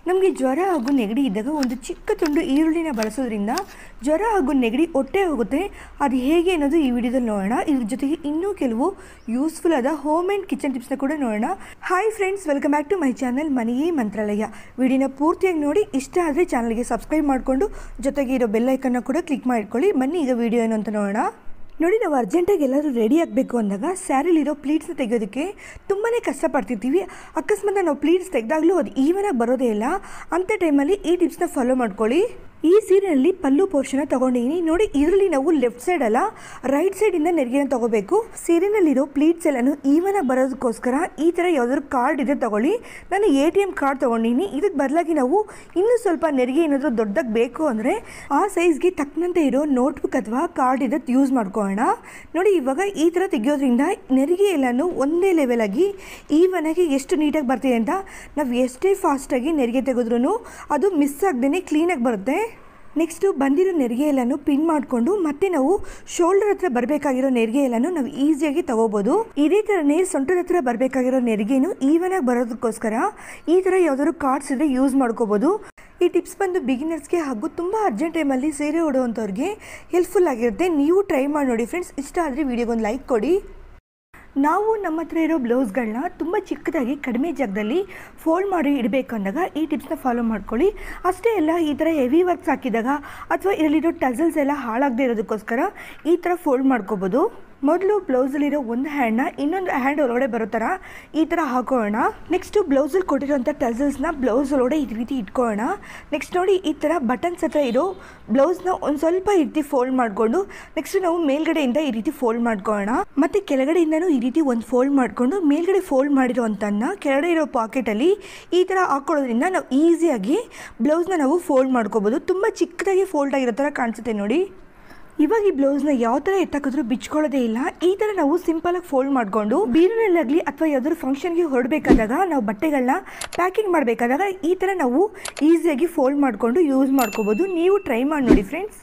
ನಮಗೆ ಜ್ವರ ಹಾಗೂ ನೆಗಡಿ ಇದ್ದಾಗ ಒಂದು ಚಿಕ್ಕ ತುಂಡು ಈರುಳ್ಳಿನ ಬಳಸೋದ್ರಿಂದ ಜ್ವರ ಹಾಗೂ ನೆಗಡಿ ಹೊಟ್ಟೆ ಹೋಗುತ್ತೆ ಅದು ಹೇಗೆ ಅನ್ನೋದು ಈ ವಿಡಿಯೋದಲ್ಲಿ ನೋಡೋಣ ಇದ್ರ ಜೊತೆಗೆ ಇನ್ನೂ ಕೆಲವು ಯೂಸ್ಫುಲ್ ಆದ ಹೋಮ್ ಆ್ಯಂಡ್ ಕಿಚನ್ ಟಿಪ್ಸ್ನ ಕೂಡ ನೋಡೋಣ hi friends welcome back to my channel Maneye Mantralaya ವಿಡಿಯೋನ ಪೂರ್ತಿಯಾಗಿ ನೋಡಿ ಇಷ್ಟ ಆದರೆ ಚಾನಲ್ಗೆ ಸಬ್ಸ್ಕ್ರೈಬ್ ಮಾಡಿಕೊಂಡು ಜೊತೆಗೆ ಇರೋ ಬೆಲ್ಲೈಕನ್ನ ಕೂಡ ಕ್ಲಿಕ್ ಮಾಡಿಕೊಳ್ಳಿ ಬನ್ನಿ ಈಗ ವಿಡಿಯೋ ಏನು ಅಂತ ನೋಡೋಣ ನೋಡಿ ನಾವು ಅರ್ಜೆಂಟಾಗಿ ಎಲ್ಲರೂ ರೆಡಿ ಆಗಬೇಕು ಅಂದಾಗ ಸ್ಯಾರಿಲಿರೋ ಪ್ಲೀಟ್ಸ್ನ ತೆಗೆಯೋದಕ್ಕೆ ತುಂಬಾ ಕಷ್ಟಪಡ್ತಿರ್ತೀವಿ ಅಕಸ್ಮಾತ್ ನಾವು ಪ್ಲೀಟ್ಸ್ ತೆಗೆದಾಗಲೂ ಅದು ಈವನಾಗಿ ಬರೋದೇ ಇಲ್ಲ ಅಂಥ ಟೈಮಲ್ಲಿ ಈ ಟಿಪ್ಸ್ನ ಫಾಲೋ ಮಾಡ್ಕೊಳ್ಳಿ ಈ ಸೀರೆಯಲ್ಲಿ ಪಲ್ಲು ಪೋರ್ಷನ್ ತಗೊಂಡಿದ್ದೀನಿ ನೋಡಿ ಇದರಲ್ಲಿ ನಾವು ಲೆಫ್ಟ್ ಸೈಡ್ ಅಲ್ಲ ರೈಟ್ ಸೈಡಿಂದ ನೆರಿಗೆನ ತಗೋಬೇಕು ಸೀರೆನಲ್ಲಿರೋ ಪ್ಲೀಟ್ಸ್ ಎಲ್ಲನೂ ಈವನಾಗಿ ಬರೋದಕ್ಕೋಸ್ಕರ ಈ ಥರ ಯಾವ್ದಾದ್ರು ಕಾರ್ಡ್ ಇದೆ ತಗೊಳ್ಳಿ ನಾನು ಎ ಟಿ ಎಮ್ ಕಾರ್ಡ್ ತೊಗೊಂಡಿನಿ ಇದಕ್ಕೆ ಬದಲಾಗಿ ನಾವು ಇನ್ನೂ ಸ್ವಲ್ಪ ನೆರಿಗೆ ಏನಾದರೂ ದೊಡ್ಡದಾಗಿ ಬೇಕು ಅಂದರೆ ಆ ಸೈಜ್ಗೆ ತಕ್ಕನಂತೆ ಇರೋ ನೋಟ್ಬುಕ್ ಅಥವಾ ಕಾರ್ಡ್ ಇದೆ ಯೂಸ್ ಮಾಡ್ಕೊಳ್ಳೋಣ ನೋಡಿ ಇವಾಗ ಈ ಥರ ತೆಗೆಯೋದ್ರಿಂದ ನೆರಿಗೆ ಎಲ್ಲನೂ ಒಂದೇ ಲೆವೆಲ್ ಆಗಿ ಈವನಾಗಿ ಎಷ್ಟು ನೀಟಾಗಿ ಬರ್ತಿದೆ ಅಂತ ನಾವು ಎಷ್ಟೇ ಫಾಸ್ಟಾಗಿ ನೆರಿಗೆ ತೆಗೆದ್ರೂ ಅದು ಮಿಸ್ ಆಗದೇ ಕ್ಲೀನಾಗಿ ಬರುತ್ತೆ ನೆಕ್ಸ್ಟು ಬಂದಿರೋ ನೆರಿಗೆ ಎಲ್ಲನೂ ಪಿನ್ ಮಾಡಿಕೊಂಡು ಮತ್ತೆ ನಾವು ಶೋಲ್ಡರ್ ಹತ್ರ ಬರಬೇಕಾಗಿರೋ ನೆರಿಗೆ ಎಲ್ಲನೂ ನಾವು ಈಸಿಯಾಗಿ ತಗೋಬೋದು ಇದೇ ಥರನೇ ಸೊಂಟದ ಹತ್ರ ಬರಬೇಕಾಗಿರೋ ನೆರಿಗೆನು ಈವನಾಗಿ ಬರೋದಕ್ಕೋಸ್ಕರ ಈ ಥರ ಯಾವ್ದಾದ್ರು ಕಾರ್ಡ್ಸ್ ಇದ್ರೆ ಯೂಸ್ ಮಾಡ್ಕೋಬೋದು ಈ ಟಿಪ್ಸ್ ಬಂದು ಬಿಗಿನರ್ಸ್ಗೆ ಹಾಗೂ ತುಂಬ ಅರ್ಜೆಂಟ್ ಟೈಮಲ್ಲಿ ಸೀರೆ ಉಡುವಂಥವ್ರಿಗೆ ಹೆಲ್ಪ್ಫುಲ್ ಆಗಿರುತ್ತೆ ನೀವು ಟ್ರೈ ಮಾಡಿ ನೋಡಿ ಫ್ರೆಂಡ್ಸ್ ಇಷ್ಟ ಆದರೆ ವಿಡಿಯೋಗೊಂದು ಲೈಕ್ ಕೊಡಿ ನಾವು ನಮ್ಮ ಹತ್ರ ಇರೋ ಬ್ಲೌಸ್ಗಳನ್ನ ತುಂಬ ಚಿಕ್ಕದಾಗಿ ಕಡಿಮೆ ಜಾಗದಲ್ಲಿ ಫೋಲ್ಡ್ ಮಾಡಿ ಇಡಬೇಕಂದಾಗ ಈ ಟಿಪ್ಸ್ನ ಫಾಲೋ ಮಾಡ್ಕೊಳ್ಳಿ ಅಷ್ಟೇ ಅಲ್ಲ ಈ ಥರ ಹೆವಿ ವರ್ಕ್ಸ್ ಹಾಕಿದಾಗ ಅಥವಾ ಇದರಲ್ಲಿರೋ ಟಸಲ್ಸ್ ಎಲ್ಲ ಹಾಳಾಗದೇ ಇರೋದಕ್ಕೋಸ್ಕರ ಈ ಥರ ಫೋಲ್ಡ್ ಮಾಡ್ಕೋಬೋದು ಮೊದಲು ಬ್ಲೌಸಲ್ಲಿರೋ ಒಂದು ಹ್ಯಾಂಡ್ನ ಇನ್ನೊಂದು ಹ್ಯಾಂಡ್ ಒಳಗಡೆ ಬರೋ ಥರ ಈ ಥರ ಹಾಕೋಣ ನೆಕ್ಸ್ಟು ಬ್ಲೌಸಲ್ಲಿ ಕೊಟ್ಟಿರೋಂಥ ಟಸಲ್ಸ್ನ ಬ್ಲೌಸ್ ಒಳಗಡೆ ಈ ರೀತಿ ಇಟ್ಕೊಳ್ಳೋಣ ನೆಕ್ಸ್ಟ್ ನೋಡಿ ಈ ಥರ ಬಟನ್ಸ್ ಹತ್ರ ಇರೋ ಬ್ಲೌಸ್ನ ಒಂದು ಸ್ವಲ್ಪ ಈ ರೀತಿ ಫೋಲ್ಡ್ ಮಾಡಿಕೊಂಡು ನೆಕ್ಸ್ಟ್ ನಾವು ಮೇಲ್ಗಡೆಯಿಂದ ಈ ರೀತಿ ಫೋಲ್ಡ್ ಮಾಡ್ಕೊಳ್ಳೋಣ ಮತ್ತು ಕೆಳಗಡೆಯಿಂದನೂ ಈ ರೀತಿ ಒಂದು ಫೋಲ್ಡ್ ಮಾಡಿಕೊಂಡು ಮೇಲ್ಗಡೆ ಫೋಲ್ಡ್ ಮಾಡಿರೋ ಅಂಥನ್ನ ಕೆಳಗಡೆ ಇರೋ ಪಾಕೆಟಲ್ಲಿ ಈ ಥರ ಹಾಕೊಳ್ಳೋದ್ರಿಂದ ನಾವು ಈಸಿಯಾಗಿ ಬ್ಲೌಸ್ನ ನಾವು ಫೋಲ್ಡ್ ಮಾಡ್ಕೋಬೋದು ತುಂಬ ಚಿಕ್ಕದಾಗಿ ಫೋಲ್ಡ್ ಆಗಿರೋ ಥರ ಕಾಣಿಸುತ್ತೆ ನೋಡಿ ಇವಾಗ ಈ ಬ್ಲೌಸ್ನ ಯಾವ ಥರ ಎತ್ತಕ್ಕಿದ್ರೂ ಬಿಚ್ಕೊಳ್ಳೋದೇ ಇಲ್ಲ ಈ ಥರ ನಾವು ಸಿಂಪಲಾಗಿ ಫೋಲ್ಡ್ ಮಾಡಿಕೊಂಡು ಬೀರಿನಲ್ಲಾಗಲಿ ಅಥವಾ ಯಾವ್ದಾದ್ರು ಫಂಕ್ಷನ್ಗೆ ಹೊರಡಬೇಕಾದಾಗ ನಾವು ಬಟ್ಟೆಗಳನ್ನ ಪ್ಯಾಕಿಂಗ್ ಮಾಡಬೇಕಾದಾಗ ಈ ಥರ ನಾವು ಈಸಿಯಾಗಿ ಫೋಲ್ಡ್ ಮಾಡಿಕೊಂಡು ಯೂಸ್ ಮಾಡ್ಕೋಬೋದು ನೀವು ಟ್ರೈ ಮಾಡಿ ನೋಡಿ ಫ್ರೆಂಡ್ಸ್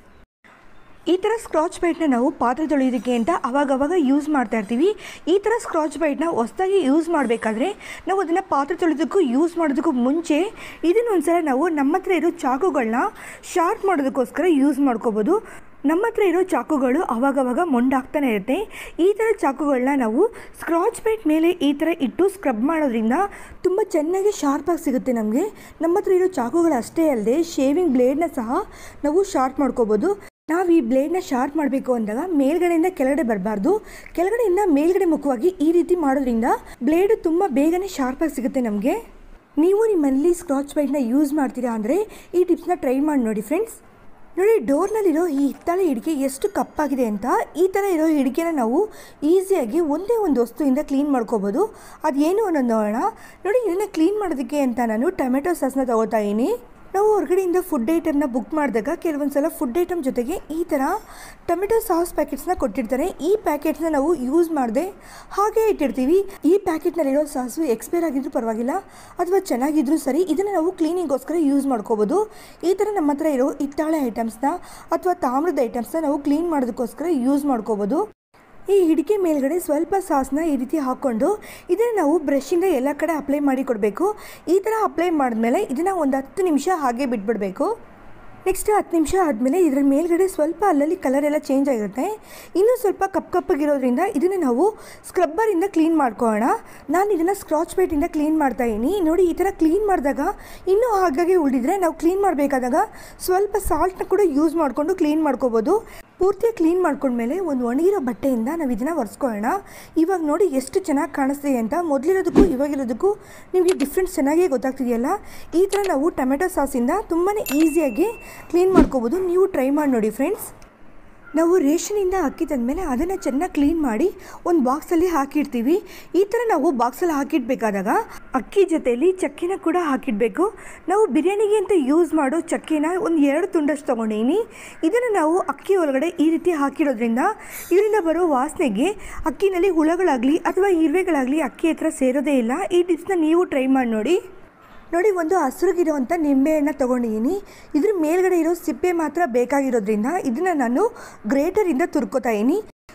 ಈ ಥರ ಸ್ಕ್ರಾಚ್ ಬೈಟ್ನ ನಾವು ಪಾತ್ರೆ ತೊಳೆಯೋದಕ್ಕೆ ಅಂತ ಅವಾಗವಾಗ ಯೂಸ್ ಮಾಡ್ತಾ ಇರ್ತೀವಿ ಈ ಥರ ಸ್ಕ್ರಾಚ್ ಬೈಟ್ನ ಹೊಸದಾಗಿ ಯೂಸ್ ಮಾಡಬೇಕಾದ್ರೆ ನಾವು ಅದನ್ನು ಪಾತ್ರೆ ತೊಳೆಯೋದಕ್ಕೂ ಯೂಸ್ ಮಾಡೋದಕ್ಕೂ ಮುಂಚೆ ಇದನ್ನ ಒಂದ್ಸಲ ನಾವು ನಮ್ಮ ಹತ್ರ ಇರೋ ಚಾಕುಗಳನ್ನ ಶಾರ್ಪ್ ಮಾಡೋದಕ್ಕೋಸ್ಕರ ಯೂಸ್ ಮಾಡ್ಕೋಬೋದು ನಮ್ಮ ಹತ್ರ ಇರೋ ಚಾಕುಗಳು ಅವಾಗವಾಗ ಮೊಂಡಾಗ್ತಾನೆ ಇರುತ್ತೆ ಈ ಥರ ಚಾಕುಗಳನ್ನ ನಾವು ಸ್ಕ್ರಾಚ್ ಪೇಟ್ ಮೇಲೆ ಈ ಥರ ಇಟ್ಟು ಸ್ಕ್ರಬ್ ಮಾಡೋದ್ರಿಂದ ತುಂಬ ಚೆನ್ನಾಗಿ ಶಾರ್ಪಾಗಿ ಸಿಗುತ್ತೆ ನಮಗೆ ನಮ್ಮ ಹತ್ರ ಇರೋ ಚಾಕುಗಳು ಅಷ್ಟೇ ಅಲ್ಲದೆ ಶೇವಿಂಗ್ ಬ್ಲೇಡ್ನ ಸಹ ನಾವು ಶಾರ್ಪ್ ಮಾಡ್ಕೋಬೋದು ನಾವು ಈ ಬ್ಲೇಡ್ನ ಶಾರ್ಪ್ ಮಾಡಬೇಕು ಅಂದಾಗ ಮೇಲ್ಗಡೆಯಿಂದ ಕೆಳಗಡೆ ಬರಬಾರ್ದು ಕೆಳಗಡೆಯಿಂದ ಮೇಲ್ಗಡೆ ಮುಖವಾಗಿ ಈ ರೀತಿ ಮಾಡೋದ್ರಿಂದ ಬ್ಲೇಡು ತುಂಬ ಬೇಗನೆ ಶಾರ್ಪಾಗಿ ಸಿಗುತ್ತೆ ನಮಗೆ ನೀವು ನಿಮ್ಮಲ್ಲಿ ಸ್ಕ್ರಾಚ್ ಪೇಟ್ನ ಯೂಸ್ ಮಾಡ್ತೀರಾ ಅಂದರೆ ಈ ಟಿಪ್ಸ್ನ ಟ್ರೈ ಮಾಡಿ ನೋಡಿ ಫ್ರೆಂಡ್ಸ್ ನೋಡಿ ಡೋರ್ನಲ್ಲಿರೋ ಈ ಹಿತ್ತಾಳೆ ಹಿಡಿಕೆ ಎಷ್ಟು ಕಪ್ಪಾಗಿದೆ ಅಂತ ಈ ಥರ ಇರೋ ಹಿಡಿಕೆನ ನಾವು ಈಸಿಯಾಗಿ ಒಂದೇ ಒಂದು ವಸ್ತುವಿಂದ ಕ್ಲೀನ್ ಮಾಡ್ಕೋಬೋದು ಅದೇನು ಅನ್ನೋದು ನೋಡೋಣ ನೋಡಿ ಇದನ್ನು ಕ್ಲೀನ್ ಮಾಡೋದಕ್ಕೆ ಅಂತ ನಾನು ಟೊಮೆಟೊ ಸಾಸ್ನ ತಗೋತಾ ಇದ್ದೀನಿ ನಾವು ಹೊರಗಡೆಯಿಂದ ಫುಡ್ ಐಟಮ್ನ ಬುಕ್ ಮಾಡಿದಾಗ ಕೆಲವೊಂದು ಸಲ ಫುಡ್ ಐಟಮ್ ಜೊತೆಗೆ ಈ ಥರ ಟೊಮೆಟೊ ಸಾಸ್ ಪ್ಯಾಕೆಟ್ಸ್ನ ಕೊಟ್ಟಿರ್ತಾರೆ ಈ ಪ್ಯಾಕೆಟ್ಸ್ನ ನಾವು ಯೂಸ್ ಮಾಡದೆ ಹಾಗೆ ಇಟ್ಟಿರ್ತೀವಿ ಈ ಪ್ಯಾಕೆಟ್ನಲ್ಲಿರೋ ಸಾಸು ಎಕ್ಸ್ಪೈರ್ ಆಗಿದ್ರೂ ಪರವಾಗಿಲ್ಲ ಅಥವಾ ಚೆನ್ನಾಗಿದ್ರೂ ಸರಿ ಇದನ್ನು ನಾವು ಕ್ಲೀನಿಂಗೋಸ್ಕರ ಯೂಸ್ ಮಾಡ್ಕೋಬೋದು ಈ ಥರ ನಮ್ಮ ಹತ್ರ ಇರೋ ಹಿತ್ತಾಳೆ ಐಟಮ್ಸ್ನ ಅಥವಾ ತಾಮ್ರದ ಐಟಮ್ಸ್ನ ನಾವು ಕ್ಲೀನ್ ಮಾಡೋದಕ್ಕೋಸ್ಕರ ಯೂಸ್ ಮಾಡ್ಕೋಬೋದು ಈ ಹಿಡಿಕೆ ಮೇಲ್ಗಡೆ ಸ್ವಲ್ಪ ಸಾಸ್ನ ಈ ರೀತಿ ಹಾಕ್ಕೊಂಡು ಇದನ್ನು ನಾವು ಬ್ರಷಿಂದ ಎಲ್ಲ ಕಡೆ ಅಪ್ಲೈ ಮಾಡಿ ಕೊಡಬೇಕು ಈ ಥರ ಅಪ್ಲೈ ಮಾಡಿದ್ಮೇಲೆ ಇದನ್ನು ಒಂದು ಹತ್ತು ನಿಮಿಷ ಹಾಗೆ ಬಿಟ್ಬಿಡಬೇಕು ನೆಕ್ಸ್ಟ್ ಹತ್ತು ನಿಮಿಷ ಆದಮೇಲೆ ಇದರ ಮೇಲ್ಗಡೆ ಸ್ವಲ್ಪ ಅಲ್ಲಲ್ಲಿ ಕಲರ್ ಎಲ್ಲ ಚೇಂಜ್ ಆಗಿರುತ್ತೆ ಇನ್ನೂ ಸ್ವಲ್ಪ ಕಪ್ ಕಪ್ಪಗಿರೋದ್ರಿಂದ ಇದನ್ನು ನಾವು ಸ್ಕ್ರಬ್ಬರಿಂದ ಕ್ಲೀನ್ ಮಾಡ್ಕೊಳ್ಳೋಣ ನಾನು ಇದನ್ನು ಸ್ಕ್ರಾಚ್ ಪೇಟಿಂದ ಕ್ಲೀನ್ ಮಾಡ್ತಾ ಇದ್ದೀನಿ ನೋಡಿ ಈ ಥರ ಕ್ಲೀನ್ ಮಾಡಿದಾಗ ಇನ್ನೂ ಹಾಗಾಗಿ ಉಳಿದಿದ್ರೆ ನಾವು ಕ್ಲೀನ್ ಮಾಡಬೇಕಾದಾಗ ಸ್ವಲ್ಪ ಸಾಲ್ಟ್ನ ಕೂಡ ಯೂಸ್ ಮಾಡಿಕೊಂಡು ಕ್ಲೀನ್ ಮಾಡ್ಕೋಬೋದು ಪೂರ್ತಿ ಕ್ಲೀನ್ ಮಾಡ್ಕೊಂಡ್ಮೇಲೆ ಒಂದು ಒಣಗಿರೋ ಬಟ್ಟೆಯಿಂದ ನಾವು ಇದನ್ನು ಒರೆಸ್ಕೊಳ್ಳೋಣ ಇವಾಗ ನೋಡಿ ಎಷ್ಟು ಚೆನ್ನಾಗಿ ಕಾಣಿಸ್ತಿದೆ ಅಂತ ಮೊದಲಿರೋದಕ್ಕೂ ಇವಾಗಿರೋದಕ್ಕೂ ನಿಮಗೆ ಡಿಫ್ರೆನ್ಸ್ ಚೆನ್ನಾಗೇ ಗೊತ್ತಾಗ್ತಿದೆಯಲ್ಲ ಈ ಥರ ನಾವು ಟೊಮೆಟೊ ಸಾಸಿಂದ ತುಂಬಾ ಈಸಿಯಾಗಿ ಕ್ಲೀನ್ ಮಾಡ್ಕೋಬೋದು ನೀವು ಟ್ರೈ ಮಾಡಿ ನೋಡಿ ಫ್ರೆಂಡ್ಸ್ ನಾವು ರೇಷನಿಂದ ಅಕ್ಕಿ ತಂದಮೇಲೆ ಅದನ್ನು ಚೆನ್ನಾಗಿ ಕ್ಲೀನ್ ಮಾಡಿ ಒಂದು ಬಾಕ್ಸಲ್ಲಿ ಹಾಕಿಡ್ತೀವಿ ಈ ಥರ ನಾವು ಬಾಕ್ಸಲ್ಲಿ ಹಾಕಿಡಬೇಕಾದಾಗ ಅಕ್ಕಿ ಜೊತೆಯಲ್ಲಿ ಚಕ್ಕೆನ ಕೂಡ ಹಾಕಿಡಬೇಕು ನಾವು ಬಿರಿಯಾನಿಗೆ ಅಂತ ಯೂಸ್ ಮಾಡೋ ಚಕ್ಕೆನ ಒಂದು ಎರಡು ತುಂಡಷ್ಟು ತೊಗೊಂಡಿನಿ ಇದನ್ನು ನಾವು ಅಕ್ಕಿ ಒಳಗಡೆ ಈ ರೀತಿ ಹಾಕಿಡೋದ್ರಿಂದ ಇದರಿಂದ ಬರೋ ವಾಸನೆಗೆ ಅಕ್ಕಿನಲ್ಲಿ ಹುಳಗಳಾಗಲಿ ಅಥವಾ ಇರುವೆಗಳಾಗಲಿ ಅಕ್ಕಿ ಹತ್ರ ಸೇರೋದೇ ಇಲ್ಲ ಈ ಟಿಪ್ಸ್ನ ನೀವು ಟ್ರೈ ಮಾಡಿ ನೋಡಿ ನೋಡಿ ಒಂದು ಹಸಿರುಗಿರುವಂಥ ನಿಂಬೆಹಣ್ಣು ತೊಗೊಂಡಿದ್ದೀನಿ ಇದ್ರ ಮೇಲ್ಗಡೆ ಇರೋ ಸಿಪ್ಪೆ ಮಾತ್ರ ಬೇಕಾಗಿರೋದ್ರಿಂದ ಇದನ್ನು ನಾನು ಗ್ರೇಟರಿಂದ ತುರ್ಕೋತಾ ಇದ್ದೀನಿ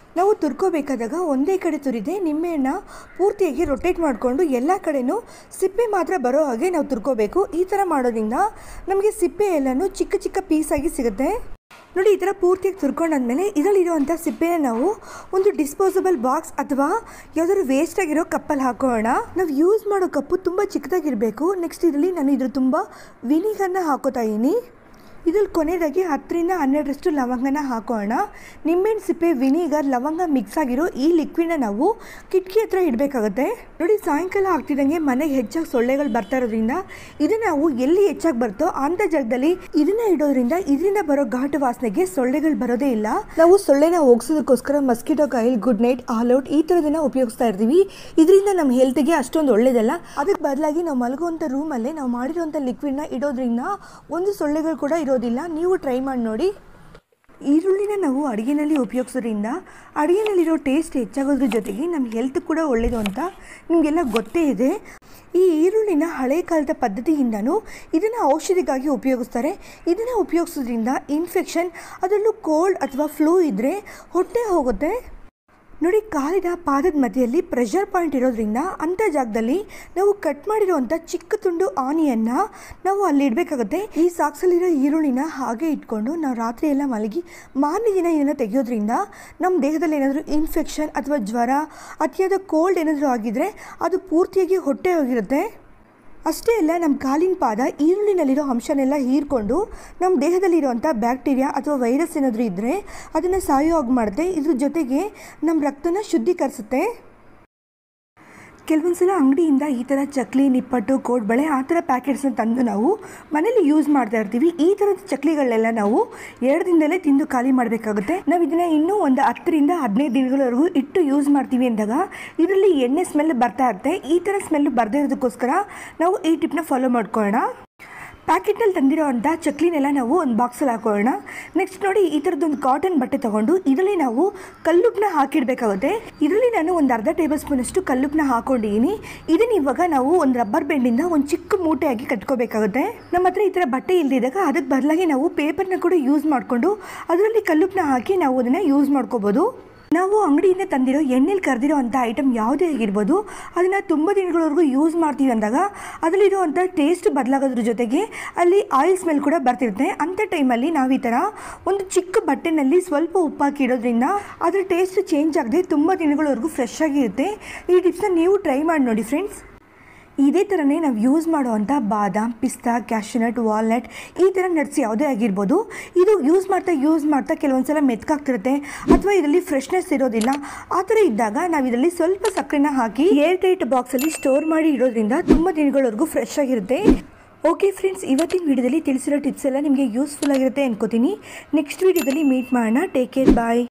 ನಾವು ತುರ್ಕೋಬೇಕಾದಾಗ ಒಂದೇ ಕಡೆ ತುರಿದೆ ನಿಂಬೆಹಣ್ಣ ಪೂರ್ತಿಯಾಗಿ ರೊಟೇಟ್ ಮಾಡಿಕೊಂಡು ಎಲ್ಲ ಕಡೆನೂ ಸಿಪ್ಪೆ ಮಾತ್ರ ಬರೋ ಹಾಗೆ ನಾವು ತುರ್ಕೋಬೇಕು ಈ ಥರ ಮಾಡೋದ್ರಿಂದ ನಮಗೆ ಸಿಪ್ಪೆ ಎಲ್ಲನೂ ಚಿಕ್ಕ ಚಿಕ್ಕ ಪೀಸಾಗಿ ಸಿಗುತ್ತೆ ನೋಡಿ ಈ ಥರ ಪೂರ್ತಿಯಾಗಿ ತುರ್ಕೊಂಡಾದ್ಮೇಲೆ ಇದರಲ್ಲಿರುವಂಥ ಸಿಪ್ಪೆನ ನಾವು ಒಂದು ಡಿಸ್ಪೋಸಬಲ್ ಬಾಕ್ಸ್ ಅಥವಾ ಯಾವುದಾದ್ರು ವೇಸ್ಟ್ ಆಗಿರೋ ಕಪ್ಪಲ್ಲಿ ಹಾಕೋಣ ನಾವು ಯೂಸ್ ಮಾಡೋ ಕಪ್ಪು ತುಂಬ ಚಿಕ್ಕದಾಗಿರಬೇಕು ನೆಕ್ಸ್ಟ್ ಇದರಲ್ಲಿ ನಾನು ಇದ್ರ ತುಂಬ ವಿನಿಗರ್ನ ಹಾಕೋತಾ ಇದ್ದೀನಿ ಇದ್ರಲ್ಲಿ ಕೊನೆಯದಾಗಿ ಹತ್ತರಿಂದ ಹನ್ನೆರಡರಷ್ಟು ಲವಂಗನ ಹಾಕೋಣ ನಿಂಬೆಹಣ್ಣು ಸಿಪ್ಪೆ ವಿನಿಗರ್ ಲವಂಗ ಮಿಕ್ಸ್ ಆಗಿರೋ ಈ ಲಿಕ್ವಿಡ್ನ ನಾವು ಕಿಟಕಿ ಹತ್ರ ಇಡಬೇಕಾಗುತ್ತೆ ನೋಡಿ ಸಾಯಂಕಾಲ ಆಗ್ತಿದ್ದಂಗೆ ಮನೆಗೆ ಹೆಚ್ಚಾಗಿ ಸೊಳ್ಳೆಗಳು ಬರ್ತಾ ಇರೋದ್ರಿಂದ ಇದನ್ನ ನಾವು ಎಲ್ಲಿ ಹೆಚ್ಚಾಗಿ ಬರ್ತೋ ಅಂಥ ಜಾಗದಲ್ಲಿ ಇದನ್ನ ಇಡೋದ್ರಿಂದ ಇದರಿಂದ ಬರೋ ಘಾಟು ವಾಸನೆಗೆ ಸೊಳ್ಳೆಗಳು ಬರೋದೇ ಇಲ್ಲ ನಾವು ಸೊಳ್ಳೆನ ಹೋಗ್ಸೋದಕ್ಕೋಸ್ಕರ mosquito coil good night all out ಈ ಥರದನ್ನ ಉಪಯೋಗಿಸ್ತಾ ಇರ್ತೀವಿ ಇದರಿಂದ ನಮ್ಮ ಹೆಲ್ತ್ಗೆ ಅಷ್ಟೊಂದು ಒಳ್ಳೇದಲ್ಲ ಅದಕ್ಕೆ ಬದಲಾಗಿ ನಾವು ಮಲಗುವಂಥ ರೂಮಲ್ಲೇ ನಾವು ಮಾಡಿರುವಂಥ ಲಿಕ್ವಿಡ್ನ ಇಡೋದ್ರಿಂದ ಒಂದು ಸೊಳ್ಳೆಗಳು ಕೂಡ ಇರೋದಿಲ್ಲ ನೀವು ಟ್ರೈ ಮಾಡಿ ನೋಡಿ ಈರುಳ್ಳಿನ ನಾವು ಅಡುಗೆನಲ್ಲಿ ಉಪಯೋಗಿಸೋದ್ರಿಂದ ಅಡುಗೆನಲ್ಲಿರೋ ಟೇಸ್ಟ್ ಹೆಚ್ಚಾಗೋದ್ರ ಜೊತೆಗೆ ನಮ್ಮ ಹೆಲ್ತ್ ಕೂಡ ಒಳ್ಳೆಯದು ಅಂತ ನಿಮಗೆಲ್ಲ ಗೊತ್ತೇ ಇದೆ ಈ ಈರುಳ್ಳಿನ ಹಳೆ ಕಾಲದ ಪದ್ಧತಿಯಿಂದನೂ ಇದನ್ನು ಔಷಧಿಗಾಗಿ ಉಪಯೋಗಿಸ್ತಾರೆ ಇದನ್ನು ಉಪಯೋಗಿಸೋದ್ರಿಂದ ಇನ್ಫೆಕ್ಷನ್ ಅದರಲ್ಲೂ ಕೋಲ್ಡ್ ಅಥವಾ ಫ್ಲೂ ಇದ್ದರೆ ಹೊಟ್ಟೆ ಹೋಗುತ್ತೆ ನೋಡಿ ಕಾಲಿನ ಪಾದದ ಮಧ್ಯೆಯಲ್ಲಿ ಪ್ರೆಷರ್ ಪಾಯಿಂಟ್ ಇರೋದ್ರಿಂದ ಅಂಥ ಜಾಗದಲ್ಲಿ ನಾವು ಕಟ್ ಮಾಡಿರೋವಂಥ ಚಿಕ್ಕ ತುಂಡು ಆನಿಯನ್ನ ನಾವು ಅಲ್ಲಿ ಇಡಬೇಕಾಗುತ್ತೆ ಈ ಸಾಕ್ಸಲ್ಲಿರೋ ಈರುಳ್ಳಿನ ಹಾಗೆ ಇಟ್ಕೊಂಡು ನಾವು ರಾತ್ರಿ ಎಲ್ಲ ಮಲಗಿ ಮಾರನೇ ದಿನ ಇದನ್ನು ತೆಗೆಯೋದ್ರಿಂದ ನಮ್ಮ ದೇಹದಲ್ಲಿ ಏನಾದರೂ ಇನ್ಫೆಕ್ಷನ್ ಅಥವಾ ಜ್ವರ ಅತಿಯಾದ ಕೋಲ್ಡ್ ಏನಾದರೂ ಆಗಿದ್ರೆ ಅದು ಪೂರ್ತಿಯಾಗಿ ಹೊಟ್ಟೆ ಹೋಗಿರುತ್ತೆ ಅಷ್ಟೇ ಅಲ್ಲ ನಮ್ಮ ಕಾಲಿನ ಪಾದ ಈರುಳ್ಳಿನಲ್ಲಿರೋ ಅಂಶನೆಲ್ಲ ಹೀರ್ಕೊಂಡು ನಮ್ಮ ದೇಹದಲ್ಲಿರುವಂಥ ಬ್ಯಾಕ್ಟೀರಿಯಾ ಅಥವಾ ವೈರಸ್ ಏನಾದರೂ ಇದ್ದರೆ ಅದನ್ನು ಸಾಯೋ ಹಾಗೆ ಮಾಡುತ್ತೆ ಇದ್ರ ಜೊತೆಗೆ ನಮ್ಮ ರಕ್ತನ ಶುದ್ಧೀಕರಿಸುತ್ತೆ ಕೆಲವೊಂದು ಸಲ ಅಂಗಡಿಯಿಂದ ಈ ಥರ ಚಕ್ಲಿ ನಿಪ್ಪಟ್ಟು ಕೋಡ್ಬಳೆ ಆ ಥರ ಪ್ಯಾಕೆಟ್ಸ್ನ ತಂದು ನಾವು ಮನೇಲಿ ಯೂಸ್ ಮಾಡ್ತಾ ಇರ್ತೀವಿ ಈ ಥರದ ಚಕ್ಲಿಗಳನ್ನೆಲ್ಲ ನಾವು ಎರಡು ದಿನದಲ್ಲೇ ತಿಂದು ಖಾಲಿ ಮಾಡಬೇಕಾಗುತ್ತೆ ನಾವು ಇದನ್ನು ಇನ್ನೂ ಒಂದು ಹತ್ತರಿಂದ ಹದಿನೈದು ದಿನಗಳವರೆಗೂ ಇಟ್ಟು ಯೂಸ್ ಮಾಡ್ತೀವಿ ಅಂದಾಗ ಇದರಲ್ಲಿ ಎಣ್ಣೆ ಸ್ಮೆಲ್ ಬರ್ತಾ ಇರುತ್ತೆ ಈ ಥರ ಸ್ಮೆಲ್ ಬರದೇ ಇರೋದಕ್ಕೋಸ್ಕರ ನಾವು ಈ ಟಿಪ್ನ ಫಾಲೋ ಮಾಡ್ಕೊಳ್ಳೋಣ ಪ್ಯಾಕೆಟಲ್ಲಿ ತಂದಿರೋ ಅಂಥ ಚಕ್ಲಿನೆಲ್ಲ ನಾವು ಒಂದು ಬಾಕ್ಸಲ್ಲಿ ಹಾಕೊಳ್ಳೋಣ ನೆಕ್ಸ್ಟ್ ನೋಡಿ ಈ ಥರದ್ದೊಂದು ಕಾಟನ್ ಬಟ್ಟೆ ತೊಗೊಂಡು ಇದರಲ್ಲಿ ನಾವು ಕಲ್ಲುಪ್ಪನ್ನ ಹಾಕಿಡಬೇಕಾಗುತ್ತೆ ಇದರಲ್ಲಿ ನಾನು ಒಂದು ಅರ್ಧ ಟೇಬಲ್ ಸ್ಪೂನಷ್ಟು ಕಲ್ಲುಪ್ಪನ್ನ ಹಾಕೊಂಡಿದ್ದೀನಿ ಇದನ್ನು ಇವಾಗ ನಾವು ಒಂದು ರಬ್ಬರ್ ಬೆಂಡಿಂದ ಒಂದು ಚಿಕ್ಕ ಮೂಟೆಯಾಗಿ ಕಟ್ಕೋಬೇಕಾಗುತ್ತೆ ನಮ್ಮ ಹತ್ರ ಈ ಥರ ಬಟ್ಟೆ ಇಲ್ದಿದ್ದಾಗ ಅದಕ್ಕೆ ಬದಲಾಗಿ ನಾವು ಪೇಪರ್ನ ಕೂಡ ಯೂಸ್ ಮಾಡಿಕೊಂಡು ಅದರಲ್ಲಿ ಕಲ್ಲುಪ್ಪನ್ನ ಹಾಕಿ ನಾವು ಅದನ್ನು ಯೂಸ್ ಮಾಡ್ಕೋಬೋದು ನಾವು ಅಂಗಡಿಯಿಂದ ತಂದಿರೋ ಎಣ್ಣೆಲಿ ಕರೆದಿರೋ ಅಂಥ ಐಟಮ್ ಯಾವುದೇ ಆಗಿರ್ಬೋದು ಅದನ್ನು ತುಂಬ ದಿನಗಳವರೆಗೂ ಯೂಸ್ ಮಾಡ್ತೀವಿ ಅಂದಾಗ ಅದರಲ್ಲಿರುವಂಥ ಟೇಸ್ಟ್ ಬದಲಾಗೋದ್ರ ಜೊತೆಗೆ ಅಲ್ಲಿ ಆಯಿಲ್ ಸ್ಮೆಲ್ ಕೂಡ ಬರ್ತಿರುತ್ತೆ ಅಂಥ ಟೈಮಲ್ಲಿ ನಾವು ಈ ಥರ ಒಂದು ಚಿಕ್ಕ ಬಟ್ಟೆನಲ್ಲಿ ಸ್ವಲ್ಪ ಉಪ್ಪಾಕಿ ಇಡೋದ್ರಿಂದ ಅದರ ಟೇಸ್ಟ್ ಚೇಂಜ್ ಆಗದೆ ತುಂಬ ದಿನಗಳವರೆಗೂ ಫ್ರೆಶ್ ಆಗಿರುತ್ತೆ ಈ ಟಿಪ್ಸ್ನ ನೀವು ಟ್ರೈ ಮಾಡಿ ನೋಡಿ ಫ್ರೆಂಡ್ಸ್ ಇದೇ ಥರನೇ ನಾವು ಯೂಸ್ ಮಾಡುವಂಥ ಬಾದಾಮ್ ಪಿಸ್ತಾ ಕ್ಯಾಶ್ಯೂನಟ್ ವಾಲ್ನಟ್ ಈ ಥರ ನಟ್ಸ್ ಯಾವುದೇ ಆಗಿರ್ಬೋದು ಇದು ಯೂಸ್ ಮಾಡ್ತಾ ಯೂಸ್ ಮಾಡ್ತಾ ಕೆಲವೊಂದು ಸಲ ಮೆತ್ಕಾಗ್ತಿರುತ್ತೆ ಅಥವಾ ಇದರಲ್ಲಿ ಫ್ರೆಶ್ನೆಸ್ ಇರೋದಿಲ್ಲ ಆ ಥರ ಇದ್ದಾಗ ನಾವು ಇದರಲ್ಲಿ ಸ್ವಲ್ಪ ಸಕ್ಕರೆನ ಹಾಕಿ ಏರ್ ಟೈಟ್ ಬಾಕ್ಸಲ್ಲಿ ಸ್ಟೋರ್ ಮಾಡಿ ಇಡೋದ್ರಿಂದ ತುಂಬ ದಿನಗಳವರೆಗೂ ಫ್ರೆಶ್ ಆಗಿರುತ್ತೆ ಓಕೆ ಫ್ರೆಂಡ್ಸ್ ಇವತ್ತಿನ ವಿಡಿಯೋದಲ್ಲಿ ತಿಳಿಸಿರೋ ಟಿಪ್ಸ್ ಎಲ್ಲ ನಿಮಗೆ ಯೂಸ್ಫುಲ್ ಆಗಿರುತ್ತೆ ಅನ್ಕೋತೀನಿ ನೆಕ್ಸ್ಟ್ ವಿಡಿಯೋದಲ್ಲಿ ಮೀಟ್ ಮಾಡೋಣ ಟೇಕ್ ಕೇರ್ ಬಾಯ್